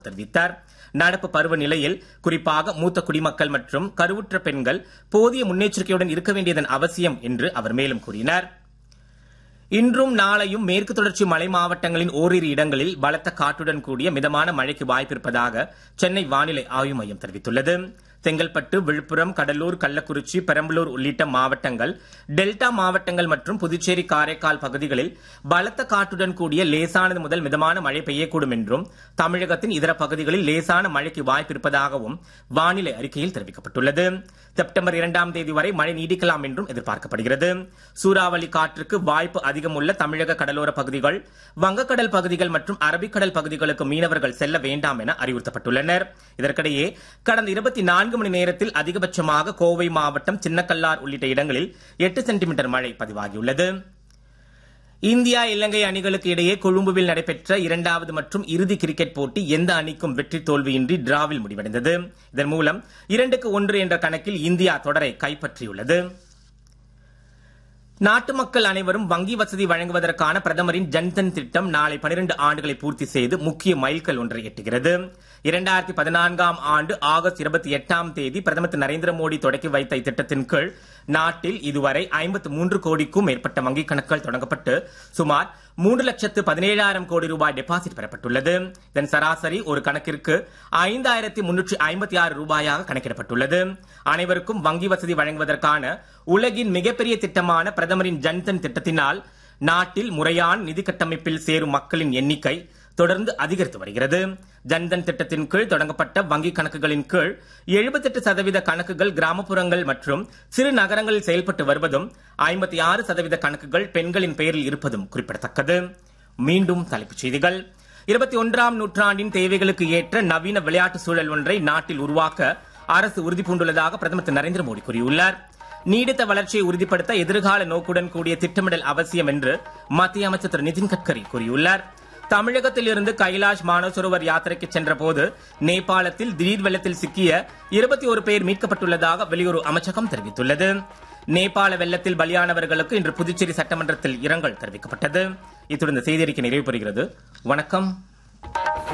தெரிவித்தார் நடப்பு பருவநிலையில் குறிப்பாக மூத்த குடிமக்கள் மற்றும் கருவுற்ற பெண்கள் போதிய முன்னெச்சரிக்கையுடன் இருக்க வேண்டியதன் அவசியம் என்று அவர் மேலும் கூறினார் இன்றும் நாளையும் மேற்கு தொடர்ச்சி மலை மாவட்டங்களின் ஓரிரு இடங்களில் பலத்த காற்றுடன் கூடிய மிதமான மழைக்கு வாய்ப்பிருப்பதாக சென்னை வானிலை ஆய்வு மையம் தெரிவித்துள்ளது செங்கல்பட்டு விழுப்புரம் கடலூர் கள்ளக்குறிச்சி பெரம்பலூர் உள்ளிட்ட மாவட்டங்கள் டெல்டா மாவட்டங்கள் மற்றும் புதுச்சேரி காரைக்கால் பகுதிகளில் பலத்த காற்றுடன் கூடிய லேசானது முதல் மிதமான மழை பெய்யக்கூடும் என்றும் தமிழகத்தின் இதர பகுதிகளில் லேசான மழைக்கு வாய்ப்பிருப்பதாகவும் வானிலை அறிக்கையில் தெரிவிக்கப்பட்டுள்ளது செப்டம்பர் இரண்டாம் தேதி வரை மழை நீடிக்கலாம் என்றும் எதிர்பார்க்கப்படுகிறது சூறாவளி காற்றுக்கு வாய்ப்பு அதிகம் உள்ள தமிழக கடலோர பகுதிகள் வங்கக்கடல் பகுதிகள் மற்றும் அரபிக்கடல் பகுதிகளுக்கு மீனவர்கள் செல்ல வேண்டாம் என அறிவுறுத்தப்பட்டுள்ளனர் இதற்கிடையே கடந்த இருபத்தி நான்கு மணி நேரத்தில் அதிகபட்சமாக கோவை மாவட்டம் சின்னக்கல்லார் உள்ளிட்ட இடங்களில் எட்டு சென்டிமீட்டர் மழை பதிவாகியுள்ளது இந்தியா இலங்கை அணிகளுக்கு இடையே கொழும்புவில் நடைபெற்ற இரண்டாவது மற்றும் இறுதி கிரிக்கெட் போட்டி எந்த அணிக்கும் வெற்றி தோல்வியின்றி டிராவில் முடிவடைந்தது இதன் மூலம் இரண்டுக்கு ஒன்று என்ற கணக்கில் இந்தியா தொடரை கைப்பற்றியுள்ளது நாட்டு மக்கள் அனைவரும் வங்கி வசதி வழங்குவதற்கான பிரதமரின் ஜன்தன் திட்டம் நாளை 12 ஆண்டுகளை பூர்த்தி செய்து முக்கிய மைல்கல் ஒன்றை எட்டுகிறது இரண்டாயிரத்தி பதினான்காம் ஆண்டு ஆகஸ்ட் இருபத்தி எட்டாம் தேதி பிரதமர் திரு நரேந்திர மோடி தொடக்கி வைத்த இத்திட்டத்தின் கீழ் நாட்டில் இதுவரை ஐம்பத்து மூன்று கோடிக்கும் மேற்பட்ட வங்கிக் கணக்குகள் தொடங்கப்பட்டு சுமார் மூன்று லட்சத்து பதினேழாயிரம் கோடி ரூபாய் டெபாசிட் பெறப்பட்டுள்ளது இதன் சராசரி ஒரு கணக்கிற்கு ஐந்தாயிரத்தி முன்னூற்றி ஐம்பத்தி ஆறு ரூபாயாக கணக்கிடப்பட்டுள்ளது அனைவருக்கும் வங்கி வசதி வழங்குவதற்கான உலகின் மிகப்பெரிய திட்டமான பிரதமரின் ஜன்தன் திட்டத்தினால் நாட்டில் முறையான நிதி கட்டமைப்பில் சேரும் மக்களின் எண்ணிக்கை தொடர்ந்து அதிகரித்து வருகிறது ஜன்தன் திட்டத்தின் கீழ் தொடங்கப்பட்ட வங்கிக் கணக்குகளின் கீழ் 78% சதவீத கணக்குகள் கிராமப்புறங்கள் மற்றும் சிறு நகரங்களில் செயல்பட்டு வருவதும் 56% ஆறு சதவீத கணக்குகள் பெண்களின் பெயரில் இருப்பதும் குறிப்பிடத்தக்கது மீண்டும் தலைப்புச் செய்திகள் இருபத்தி ஒன்றாம் நூற்றாண்டின் தேவைகளுக்கு ஏற்ற நவீன விளையாட்டு சூழல் ஒன்றை நாட்டில் உருவாக்க அரசு உறுதிபூண்டுள்ளதாக பிரதமர் திரு நரேந்திர மோடி கூறியுள்ளார் நீடித்த வளர்ச்சியை உறுதிப்படுத்த எதிர்கால நோக்குடன் கூடிய திட்டமிடல் அவசியம் என்று மத்திய அமைச்சர் திரு நிதின் கட்கரி கூறியுள்ளார் தமிழகத்தில் இருந்து கைலாஷ் மானசரோவர் யாத்திரைக்கு சென்ற போது நேபாளத்தில் திடீர் வெள்ளத்தில் சிக்கிய இருபத்தி ஒரு பேர் மீட்கப்பட்டுள்ளதாக வெளியுறவு அமைச்சகம் தெரிவித்துள்ளது நேபாள வெள்ளத்தில் பலியானவர்களுக்கு இன்று புதுச்சேரி சட்டமன்றத்தில் இரங்கல் தெரிவிக்கப்பட்டது இத்துடன் இந்த செய்தியறிக்கை நிறைவு பெறுகிறது வணக்கம்